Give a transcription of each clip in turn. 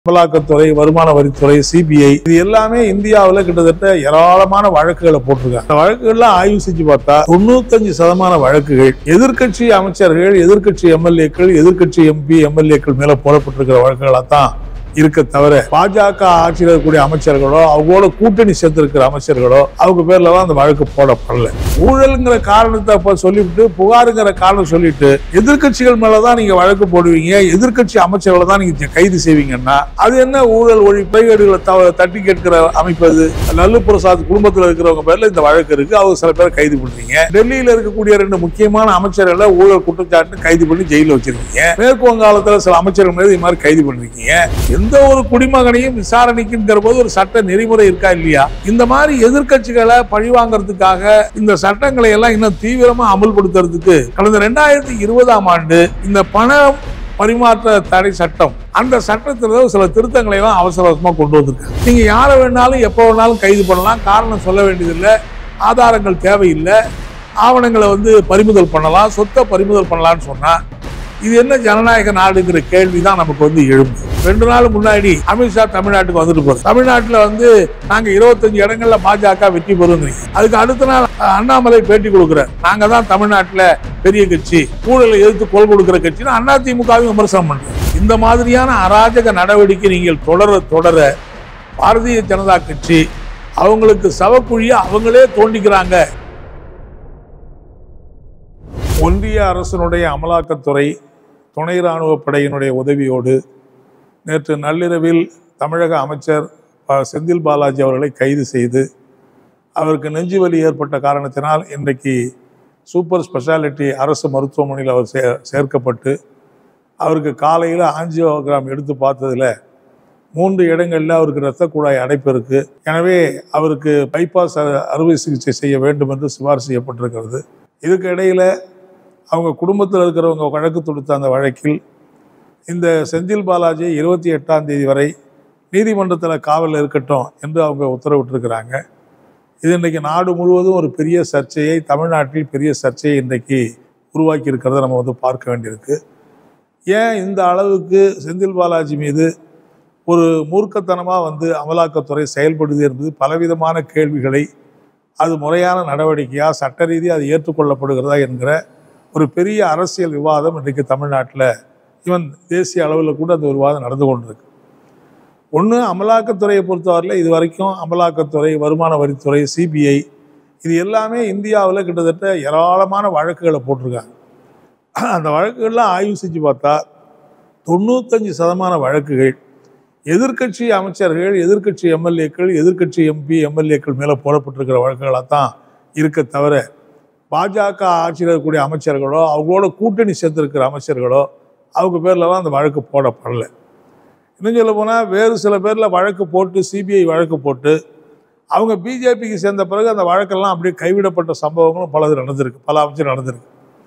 அமலாக்கத்துறை வருமான வரித்துறை சிபிஐ இது எல்லாமே இந்தியாவில் கிட்டத்தட்ட ஏராளமான வழக்குகளை போட்டிருக்காங்க அந்த வழக்குகள்லாம் ஆய்வு செஞ்சு பார்த்தா தொண்ணூத்தஞ்சு சதமான வழக்குகள் எதிர்க்கட்சி அமைச்சர்கள் எதிர்க்கட்சி எம்எல்ஏக்கள் எதிர்க்கட்சி எம்பி எம்எல்ஏக்கள் மேல போடப்பட்டிருக்கிற வழக்குகளா தான் இருக்க தவிர பாஜக ஆட்சியில் இருக்கக்கூடிய அமைச்சர்களோ அவங்களோட கூட்டணி சேர்த்திருக்கிற அமைச்சர்களோ அவங்க பேர்ல தான் அந்த வழக்கு போடப்படல ஊழல்ங்கிற காரணத்தை அப்ப சொல்லிவிட்டு புகாருங்கிற காரணம் சொல்லிட்டு எதிர்க்கட்சிகள் மேலதான் நீங்க வழக்கு போடுவீங்க எதிர்க்கட்சி அமைச்சர்களை தான் நீங்க கைது செய்வீங்கன்னா அது என்ன ஊழல் ஒழி பைகேடுகளை தவ- தட்டி கேட்கிற அமைப்பு அது லல்லு பிரசாத் குடும்பத்துல இருக்கிறவங்க பேர்ல இந்த வழக்கு இருக்கு அவங்க சில பேர் கைது பண்றீங்க டெல்லியில இருக்கக்கூடிய ரெண்டு முக்கியமான அமைச்சர்களை ஊழல் குற்றச்சாட்டு கைது பண்ணி ஜெயில வச்சிருக்கீங்க மேற்கு வங்காளத்துல சில அமைச்சர்கள் மீது இது மாதிரி கைது பண்றீங்க எந்த ஒரு குடிமகனையும் விசாரணைக்குங்கிற போது ஒரு சட்ட நெறிமுறை இருக்கா இல்லையா இந்த மாதிரி எதிர்க்கட்சிகளை பழிவாங்கறதுக்காக இந்த சட்டங்களை எல்லாம் இன்னும் தீவிரமா அமல்படுத்துறதுக்கு கடந்த ரெண்டாயிரத்தி இருபதாம் ஆண்டு இந்த பண பரிமாற்ற தடை சட்டம் அந்த சட்டத்துல சில திருத்தங்களை எல்லாம் அவசர அவசரமா கொண்டு வந்திருக்காங்க நீங்க யாரை வேணாலும் எப்போ வேணாலும் கைது பண்ணலாம் காரணம் சொல்ல வேண்டியதில்லை ஆதாரங்கள் தேவையில்லை ஆவணங்களை வந்து பறிமுதல் பண்ணலாம் சொத்தை பறிமுதல் பண்ணலாம்னு சொன்னா இது என்ன ஜனநாயக நாடுங்கிற கேள்வி தான் நமக்கு வந்து எழும்பு ரெண்டு நாள் முன்னாடி அமித்ஷா தமிழ்நாட்டுக்கு வந்துட்டு போறாரு தமிழ்நாட்டுல வந்து நாங்க இருபத்தஞ்சு இடங்கள்ல பாஜக வெற்றி பெறுங்கிறீங்க அதுக்கு அடுத்த நாள் அஹ், அண்ணாமலை பேட்டி கொடுக்குறாரு நாங்க தான் தமிழ்நாட்டுல பெரிய கட்சி ஊழலை எதிர்த்து குரல் கொடுக்கிற கட்சின்னு அதிமுகவையும் விமர்சனம் பண்றோம் இந்த மாதிரியான அராஜக நடவடிக்கை நீங்கள் தொடர தொடர பாரதிய ஜனதா கட்சி அவங்களுக்கு சவக்குழியை அவங்களே தோண்டிக்கிறாங்க ஒன்றிய அரசினுடைய அமலாக்கத்துறை துணை ராணுவ படையினுடைய உதவியோடு நேற்று நள்ளிரவில் தமிழக அமைச்சர் ப. செந்தில் பாலாஜி அவர்களை கைது செய்து அவருக்கு நெஞ்சு வலி ஏற்பட்ட காரணத்தினால் இன்றைக்கு சூப்பர் ஸ்பெஷாலிட்டி அரசு மருத்துவமனையில் அவர் சே சேர்க்கப்பட்டு அவருக்கு காலையில் ஆஞ்சியோகிராம் எடுத்து பார்த்ததுல மூன்று இடங்களில் அவருக்கு இரத்த குழாய் அடைப்பு இருக்கு எனவே அவருக்கு பைபாஸ் அ- அறுவை சிகிச்சை செய்ய வேண்டும் என்று சிபாரிசு செய்யப்பட்டிருக்கிறது இதுக்கு இடையில அவங்க குடும்பத்தில் இருக்கிறவங்க வழக்கு தொடுத்த அந்த வழக்கில் இந்த செந்தில் பாலாஜி இருபத்தி எட்டாம் தேதி வரை நீதிமன்றத்தில் காவலில் இருக்கட்டும் என்று அவங்க உத்தரவிட்டிருக்கிறாங்க இது இன்றைக்கி நாடு முழுவதும் ஒரு பெரிய சர்ச்சையை தமிழ்நாட்டில் பெரிய சர்ச்சையை இன்றைக்கு உருவாக்கி இருக்கிறத நம்ம வந்து பார்க்க வேண்டியிருக்கு ஏன் இந்த அளவுக்கு செந்தில் பாலாஜி மீது ஒரு மூர்க்கத்தனமாக வந்து அமலாக்கத்துறை செயல்படுது என்பது பலவிதமான கேள்விகளை அது முறையான நடவடிக்கையா சட்ட ரீதியாக அது ஏற்றுக்கொள்ளப்படுகிறதா என்கிற ஒரு பெரிய அரசியல் விவாதம் இன்றைக்கு தமிழ்நாட்டில் ஈவன் தேசிய அளவில் கூட அந்த விவாதம் நடந்து கொண்டிருக்கு ஒன்று அமலாக்கத்துறையை பொறுத்தவரையில் இது வரைக்கும் அமலாக்கத்துறை வருமான வரித்துறை சிபிஐ இது எல்லாமே இந்தியாவில் கிட்டத்தட்ட ஏராளமான வழக்குகளை போட்டிருக்காங்க அந்த வழக்குகள்லாம் ஆய்வு செஞ்சு பார்த்தா தொண்ணூத்தஞ்சு சதமான வழக்குகள் எதிர்க்கட்சி அமைச்சர்கள் எதிர்க்கட்சி எம்எல்ஏக்கள் எதிர்க்கட்சி எம்பி எம்எல்ஏக்கள் மேலே போடப்பட்டிருக்கிற வழக்குகளாக தான் இருக்க தவிர பாஜக ஆட்சியில் இருக்கக்கூடிய அமைச்சர்களோ அவங்களோட கூட்டணி சேர்த்திருக்கிற அமைச்சர்களோ அவங்க பேர்லலாம் அந்த வழக்கு போடப்படல இன்னும் சொல்ல போனால் வேறு சில பேரில் வழக்கு போட்டு சிபிஐ வழக்கு போட்டு அவங்க பிஜேபிக்கு சேர்ந்த பிறகு அந்த வழக்கெல்லாம் அப்படியே கைவிடப்பட்ட சம்பவங்களும் பலது நடந்திருக்கு பல அமைச்சர் நடந்திருக்கு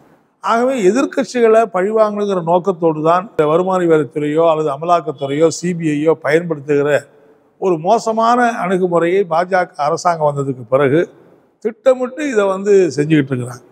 ஆகவே எதிர்க்கட்சிகளை பழிவாங்கணுங்கிற நோக்கத்தோடு தான் இந்த வருமான வரித்துறையோ அல்லது அமலாக்கத்துறையோ சிபிஐயோ பயன்படுத்துகிற ஒரு மோசமான அணுகுமுறையை பாஜக அரசாங்கம் வந்ததுக்கு பிறகு திட்டமிட்டு இதை வந்து செஞ்சுக்கிட்டு இருக்கிறாங்க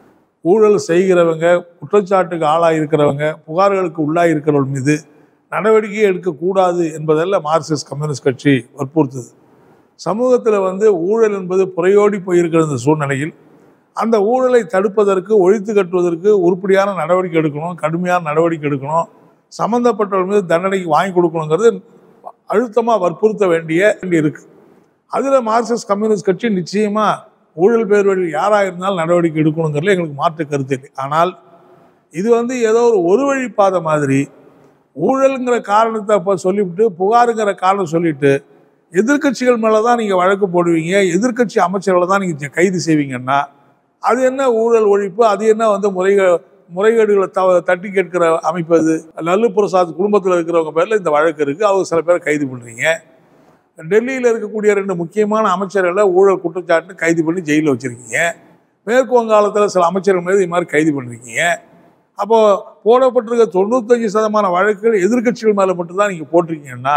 ஊழல் செய்கிறவங்க குற்றச்சாட்டுக்கு ஆளாக இருக்கிறவங்க புகார்களுக்கு உள்ளாக இருக்கிறவர்கள் மீது நடவடிக்கை எடுக்கக்கூடாது என்பதல்ல மார்க்சிஸ்ட் கம்யூனிஸ்ட் கட்சி வற்புறுத்துது சமூகத்தில் வந்து ஊழல் என்பது புறையோடி போயிருக்கிற இந்த சூழ்நிலையில் அந்த ஊழலை தடுப்பதற்கு ஒழித்து கட்டுவதற்கு உருப்படியான நடவடிக்கை எடுக்கணும் கடுமையான நடவடிக்கை எடுக்கணும் சம்பந்தப்பட்டவர்கள் மீது தண்டனைக்கு வாங்கி கொடுக்கணுங்கிறது அழுத்தமாக வற்புறுத்த வேண்டிய வேண்டி இருக்கு அதில் மார்க்சிஸ்ட் கம்யூனிஸ்ட் கட்சி நிச்சயமாக ஊழல் பேர் வழி யாராக இருந்தாலும் நடவடிக்கை எடுக்கணுங்கிறதுல எங்களுக்கு மாற்று கருத்து இல்லை ஆனால் இது வந்து ஏதோ ஒரு ஒரு வழி பாதை மாதிரி ஊழலுங்கிற காரணத்தை அப்போ சொல்லிவிட்டு புகாருங்கிற காரணம் சொல்லிட்டு எதிர்க்கட்சிகள் மேலே தான் நீங்கள் வழக்கு போடுவீங்க எதிர்க்கட்சி அமைச்சர்களை தான் நீங்கள் கைது செய்வீங்கன்னா அது என்ன ஊழல் ஒழிப்பு அது என்ன வந்து முறைக முறைகேடுகளை த தட்டி கேட்கிற அமைப்பு அது லல்லு பிரசாத் குடும்பத்தில் இருக்கிறவங்க பேரில் இந்த வழக்கு இருக்குது அவங்க சில பேர் கைது பண்ணுறீங்க டெல்லியில் இருக்கக்கூடிய ரெண்டு முக்கியமான அமைச்சர்களை ஊழல் குற்றச்சாட்டு கைது பண்ணி ஜெயிலில் வச்சுருக்கீங்க மேற்கு வங்காளத்தில் சில அமைச்சர்கள் மீது இது மாதிரி கைது பண்ணிருக்கீங்க அப்போ போடப்பட்டிருக்க தொண்ணூத்தஞ்சு சதமான வழக்குகள் எதிர்க்கட்சிகள் மேலே மட்டும்தான் நீங்கள் போட்டிருக்கீங்கன்னா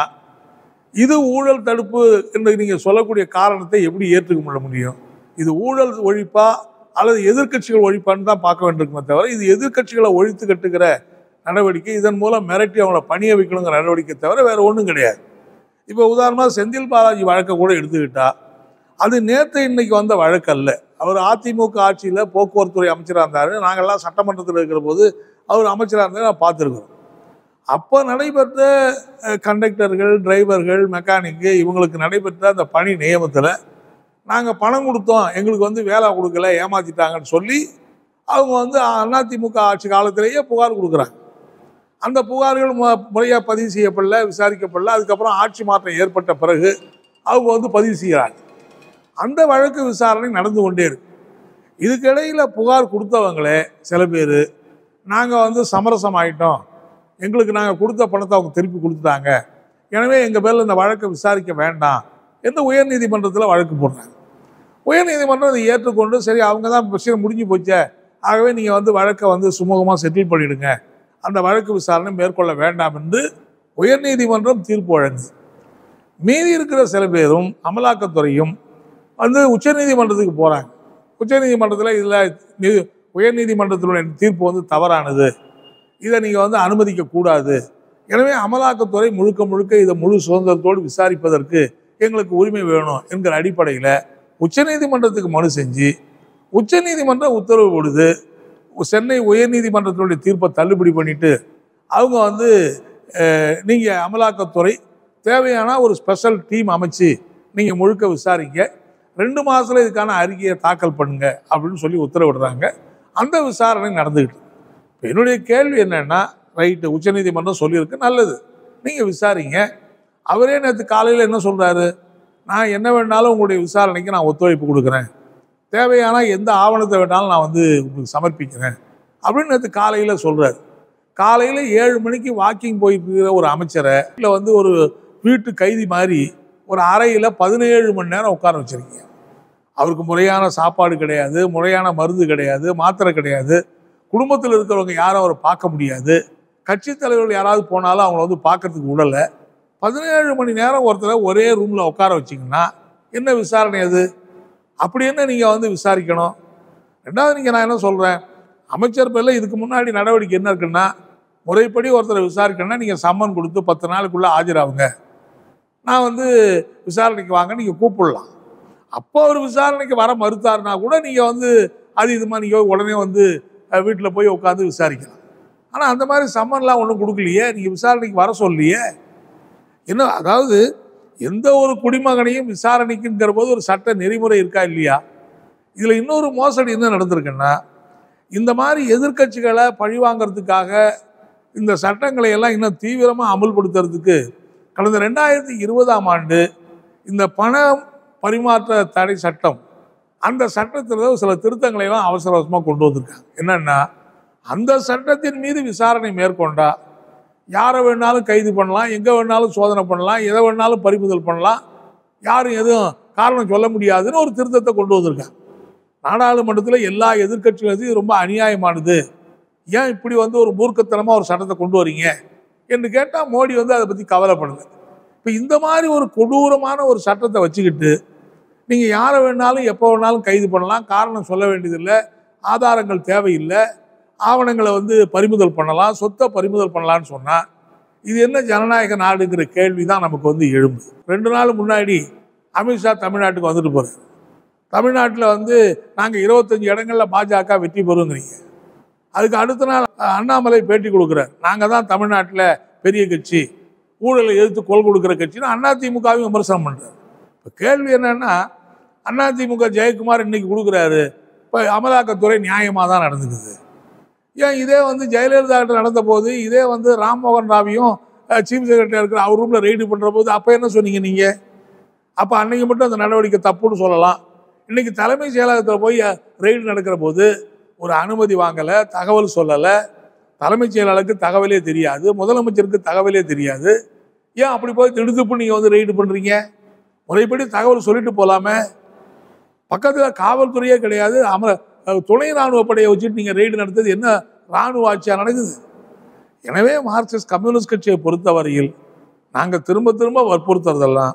இது ஊழல் தடுப்பு என்று நீங்கள் சொல்லக்கூடிய காரணத்தை எப்படி ஏற்றுக்க முடிய முடியும் இது ஊழல் ஒழிப்பா அல்லது எதிர்க்கட்சிகள் ஒழிப்பான்னு தான் பார்க்க வேண்டியிருக்குமே தவிர இது எதிர்க்கட்சிகளை ஒழித்து கட்டுகிற நடவடிக்கை இதன் மூலம் மிரட்டி அவங்கள பணிய வைக்கணுங்கிற நடவடிக்கை தவிர வேற ஒன்றும் கிடையாது இப்போ உதாரணமாக செந்தில் பாலாஜி வழக்கை கூட எடுத்துக்கிட்டா அது நேற்று இன்னைக்கு வந்த வழக்கு அல்ல அவர் அதிமுக ஆட்சியில் போக்குவரத்துறை அமைச்சராக இருந்தார் நாங்கள்லாம் சட்டமன்றத்தில் இருக்கிற போது அவர் அமைச்சராக இருந்தார் நான் பார்த்துருக்கோம் அப்போ நடைபெற்ற அஹ், கண்டக்டர்கள் டிரைவர்கள் மெக்கானிக்கு இவங்களுக்கு நடைபெற்ற அந்த பணி நியமத்தில் நாங்கள் பணம் கொடுத்தோம் எங்களுக்கு வந்து வேலை கொடுக்கல ஏமாத்திட்டாங்கன்னு சொல்லி அவங்க வந்து அதிமுக ஆட்சி காலத்திலேயே புகார் கொடுக்குறாங்க அந்த புகார்கள் மு- முறையாக பதிவு செய்யப்படல விசாரிக்கப்படல அதுக்கப்புறம் ஆட்சி மாற்றம் ஏற்பட்ட பிறகு அவங்க வந்து பதிவு செய்கிறாங்க அந்த வழக்கு விசாரணை நடந்து கொண்டே இருக்கு இதுக்கிடையில் புகார் கொடுத்தவங்களே சில பேர் நாங்கள் வந்து சமரசம் ஆயிட்டோம் எங்களுக்கு நாங்கள் கொடுத்த பணத்தை அவங்க திருப்பி கொடுத்துட்டாங்க எனவே எங்கள் பேரில் இந்த வழக்கை விசாரிக்க வேண்டாம் என்று உயர்நீதிமன்றத்தில் வழக்கு போடுறாங்க உயர்நீதிமன்றம் அதை ஏற்றுக்கொண்டு சரி அவங்க தான் விஷயம் முடிஞ்சு போச்சே ஆகவே நீங்கள் வந்து வழக்கை வந்து சுமூகமாக செட்டில் பண்ணிடுங்க அந்த வழக்கு விசாரணை மேற்கொள்ள வேண்டாம் என்று உயர்நீதிமன்றம் தீர்ப்பு வழங்குது மீதி இருக்கிற சில பேரும் அமலாக்கத்துறையும் வந்து உச்சநீதிமன்றத்துக்கு போகிறாங்க உச்சநீதிமன்றத்தில் இதில் உயர்நீதிமன்றத்தினுடைய தீர்ப்பு வந்து தவறானது இதை நீங்கள் வந்து அனுமதிக்க கூடாது எனவே அமலாக்கத்துறை முழுக்க முழுக்க இதை முழு சுதந்திரத்தோடு விசாரிப்பதற்கு எங்களுக்கு உரிமை வேணும் என்கிற அடிப்படையில் உச்சநீதிமன்றத்துக்கு மனு செஞ்சு உச்சநீதிமன்றம் உத்தரவு போடுது சென்னை உயர்நீதிமன்றத்தினுடைய தீர்ப்பை தள்ளுபடி பண்ணிட்டு அவங்க வந்து நீங்கள் அமலாக்கத்துறை தேவையான ஒரு ஸ்பெஷல் டீம் அமைச்சு நீங்கள் முழுக்க விசாரிங்க ரெண்டு மாதத்தில் இதுக்கான அறிக்கையை தாக்கல் பண்ணுங்க அப்படின்னு சொல்லி உத்தரவிடுறாங்க அந்த விசாரணை நடந்துக்கிட்டு இருக்கு. இப்ப என்னுடைய கேள்வி என்னன்னா ரைட்டு உச்சநீதிமன்றம் சொல்லியிருக்கு நல்லது நீங்கள் விசாரிங்க அவரே நேற்று காலையில் என்ன சொல்கிறாரு நான் என்ன வேணாலும் உங்களுடைய விசாரணைக்கு நான் ஒத்துழைப்பு கொடுக்குறேன் தேவையான எந்த ஆவணத்தை வேணாலும் நான் வந்து உங்களுக்கு சமர்ப்பிக்கிறேன் அப்படின்னு நேற்று காலையில் சொல்கிறார் காலையில் ஏழு மணிக்கு வாக்கிங் போயிட்டு இருக்கிற ஒரு அமைச்சரை இல்லை வந்து ஒரு வீட்டு கைதி மாதிரி ஒரு அறையில் பதினேழு மணி நேரம் உட்கார வச்சிருக்கீங்க அவருக்கு முறையான சாப்பாடு கிடையாது முறையான மருந்து கிடையாது மாத்திரை கிடையாது குடும்பத்தில் இருக்கிறவங்க யாரும் அவரை பார்க்க முடியாது கட்சித் தலைவர்கள் யாராவது போனாலும் அவங்கள வந்து பார்க்கறதுக்கு விடலை பதினேழு மணி நேரம் ஒருத்தரை ஒரே ரூமில் உட்கார வச்சிங்கன்னா என்ன விசாரணை அது அப்படி என்ன நீங்கள் வந்து விசாரிக்கணும் ரெண்டாவது நீங்கள் நான் என்ன சொல்கிறேன் அமைச்சர் பேரில் இதுக்கு முன்னாடி நடவடிக்கை என்ன இருக்குன்னா முறைப்படி ஒருத்தரை விசாரிக்கணும்னா நீங்கள் சம்மன் கொடுத்து பத்து நாளுக்குள்ளே ஆஜராகுங்க நான் வந்து விசாரணைக்கு வாங்க நீங்கள் கூப்பிடலாம் அப்போ அவர் விசாரணைக்கு வர மறுத்தாருனா கூட நீங்கள் வந்து அது இது மாதிரி நீங்கள் உடனே வந்து வீட்டில் போய் உட்காந்து விசாரிக்கலாம் ஆனால் அந்த மாதிரி சம்மன்லாம் ஒன்றும் கொடுக்கலையே நீங்கள் விசாரணைக்கு வர சொல்லலையே என்ன அதாவது எந்த ஒரு குடிமகனையும் விசாரணைக்குங்கிற போது ஒரு சட்ட நெறிமுறை இருக்கா இல்லையா இதில் இன்னொரு மோசடி என்ன நடந்திருக்குன்னா இந்த மாதிரி எதிர்க்கட்சிகளை பழிவாங்கிறதுக்காக இந்த சட்டங்களை எல்லாம் இன்னும் தீவிரமாக அமல்படுத்துறதுக்கு கடந்த ரெண்டாயிரத்தி இருபதாம் ஆண்டு இந்த பண பரிமாற்ற தடை சட்டம் அந்த சட்டத்தில் சில திருத்தங்களை எல்லாம் அவசர அவசரமாக கொண்டு வந்திருக்காங்க என்னன்னா அந்த சட்டத்தின் மீது விசாரணை மேற்கொண்டா யாரை வேணாலும் கைது பண்ணலாம் எங்கே வேணாலும் சோதனை பண்ணலாம் எதை வேணாலும் பறிமுதல் பண்ணலாம் யாரும் எதுவும் காரணம் சொல்ல முடியாதுன்னு ஒரு திருத்தத்தை கொண்டு வந்திருக்காங்க நாடாளுமன்றத்தில் எல்லா எதிர்க்கட்சிகளும் இது ரொம்ப அநியாயமானது ஏன் இப்படி வந்து ஒரு மூர்க்கத்தனமாக ஒரு சட்டத்தை கொண்டு வரீங்க என்று கேட்டால் மோடி வந்து அதை பற்றி கவலைப்படல இப்போ இந்த மாதிரி ஒரு கொடூரமான ஒரு சட்டத்தை வச்சுக்கிட்டு நீங்கள் யாரை வேணாலும் எப்போ வேணாலும் கைது பண்ணலாம் காரணம் சொல்ல வேண்டியதில்லை ஆதாரங்கள் தேவையில்லை ஆவணங்களை வந்து பறிமுதல் பண்ணலாம் சொத்தை பறிமுதல் பண்ணலாம்னு சொன்னால் இது என்ன ஜனநாயக நாடுங்கிற கேள்வி தான் நமக்கு வந்து எழும்பு ரெண்டு நாள் முன்னாடி அமித்ஷா தமிழ்நாட்டுக்கு வந்துட்டு போகிறார் தமிழ்நாட்டில் வந்து நாங்கள் இருபத்தஞ்சி இடங்களில் பாஜக வெற்றி பெறுங்கிறீங்க அதுக்கு அடுத்த நாள் அண்ணாமலை பேட்டி கொடுக்குறார் நாங்கள் தான் தமிழ்நாட்டில் பெரிய கட்சி ஊழலை எதிர்த்து கொள் கொடுக்குற கட்சின்னு அதிமுகவையும் விமர்சனம் பண்ணுறாரு இப்போ கேள்வி என்னன்னா அதிமுக ஜெயக்குமார் இன்னைக்கு கொடுக்குறாரு இப்போ அமலாக்கத்துறை நியாயமாக தான் நடந்துக்குது ஏன் இதே வந்து ஜெயலலிதா கிட்ட நடந்த போது இதே வந்து ராம்மோகன் ராவியும் சீஃப் செக்ரட்டரி இருக்கிற அவர் ரூமில் ரெய்டு பண்ணுற போது அப்போ என்ன சொன்னீங்க நீங்கள் அப்போ அன்னைக்கு மட்டும் அந்த நடவடிக்கை தப்புன்னு சொல்லலாம் இன்னைக்கு தலைமை செயலகத்தில் போய் ரெய்டு நடக்கிற போது ஒரு அனுமதி வாங்கலை தகவல் சொல்லலை தலைமைச் செயலாளருக்கு தகவலே தெரியாது முதலமைச்சருக்கு தகவலே தெரியாது ஏன் அப்படி போய் திடுத்துப்பு நீங்கள் வந்து ரெய்டு பண்ணுறீங்க முறைப்படி தகவல் சொல்லிட்டு போகலாமே பக்கத்தில் காவல்துறையே கிடையாது அம துணை ராணுவ படையை வச்சுட்டு நீங்கள் ரெய்டு நடத்துறது என்ன ராணுவ ஆட்சியாக நடக்குது எனவே மார்க்சிஸ்ட் கம்யூனிஸ்ட் கட்சியை பொறுத்தவரையில் நாங்கள் திரும்ப திரும்ப வற்புறுத்துறதெல்லாம்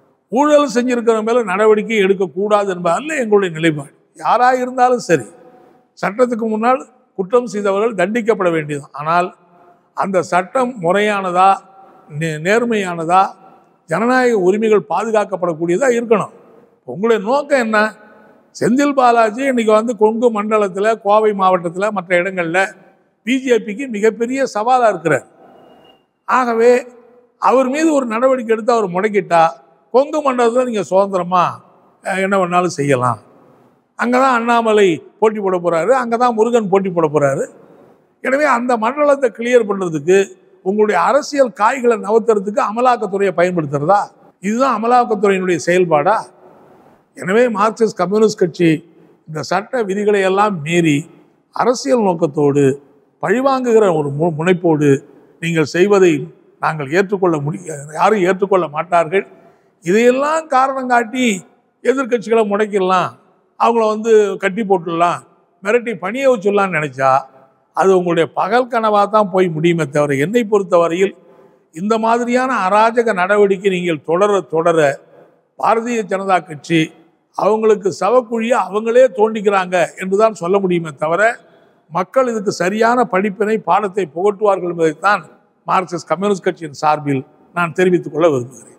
ஊழல் செஞ்சிருக்கிற மேலே நடவடிக்கை எடுக்கக்கூடாது என்பது அல்ல எங்களுடைய நிலைப்பாடு யாராக இருந்தாலும் சரி சட்டத்துக்கு முன்னால் குற்றம் செய்தவர்கள் தண்டிக்கப்பட வேண்டியது ஆனால் அந்த சட்டம் முறையானதா நே- நேர்மையானதா ஜனநாயக உரிமைகள் பாதுகாக்கப்படக்கூடியதா இருக்கணும் உங்களுடைய நோக்கம் என்ன செந்தில் பாலாஜி இன்னைக்கு வந்து கொங்கு மண்டலத்தில் கோவை மாவட்டத்தில் மற்ற இடங்களில் பிஜேபிக்கு மிகப்பெரிய சவாலாக இருக்கிறார் ஆகவே அவர் மீது ஒரு நடவடிக்கை எடுத்து அவர் முடக்கிட்டா கொங்கு மண்டலத்தில் நீங்கள் சுதந்திரமாக என்ன வேணாலும் செய்யலாம் அங்கே தான் அண்ணாமலை போட்டி போட போகிறாரு அங்கே தான் முருகன் போட்டி போட போகிறாரு எனவே அந்த மண்டலத்தை கிளியர் பண்ணுறதுக்கு உங்களுடைய அரசியல் காய்களை நவத்துறதுக்கு அமலாக்கத்துறையை பயன்படுத்துறதா இதுதான் அமலாக்கத்துறையினுடைய செயல்பாடா எனவே மார்க்சிஸ்ட் கம்யூனிஸ்ட் கட்சி இந்த சட்ட விதிகளை எல்லாம் மீறி அரசியல் நோக்கத்தோடு பழிவாங்குகிற ஒரு மு முனைப்போடு நீங்கள் செய்வதை நாங்கள் ஏற்றுக்கொள்ள முடிய யாரும் ஏற்றுக்கொள்ள மாட்டார்கள் இதையெல்லாம் காரணம் காட்டி எதிர்க்கட்சிகளை முடக்கிடலாம் அவங்கள வந்து கட்டி போட்டுடலாம் மிரட்டி பணிய வச்சுடலாம்னு நினைச்சா அது உங்களுடைய பகல் கனவாக தான் போய் முடியுமே தவிர என்னை பொறுத்தவரையில் இந்த மாதிரியான அராஜக நடவடிக்கை நீங்கள் தொடர தொடர பாரதிய ஜனதா கட்சி அவங்களுக்கு சவக்குழியை அவங்களே தோண்டிக்கிறாங்க என்றுதான் சொல்ல முடியுமே தவிர மக்கள் இதுக்கு சரியான படிப்பினை பாடத்தை புகட்டுவார்கள் என்பதைத்தான் மார்க்சிஸ்ட் கம்யூனிஸ்ட் கட்சியின் சார்பில் நான் தெரிவித்துக் கொள்ள விரும்புகிறேன்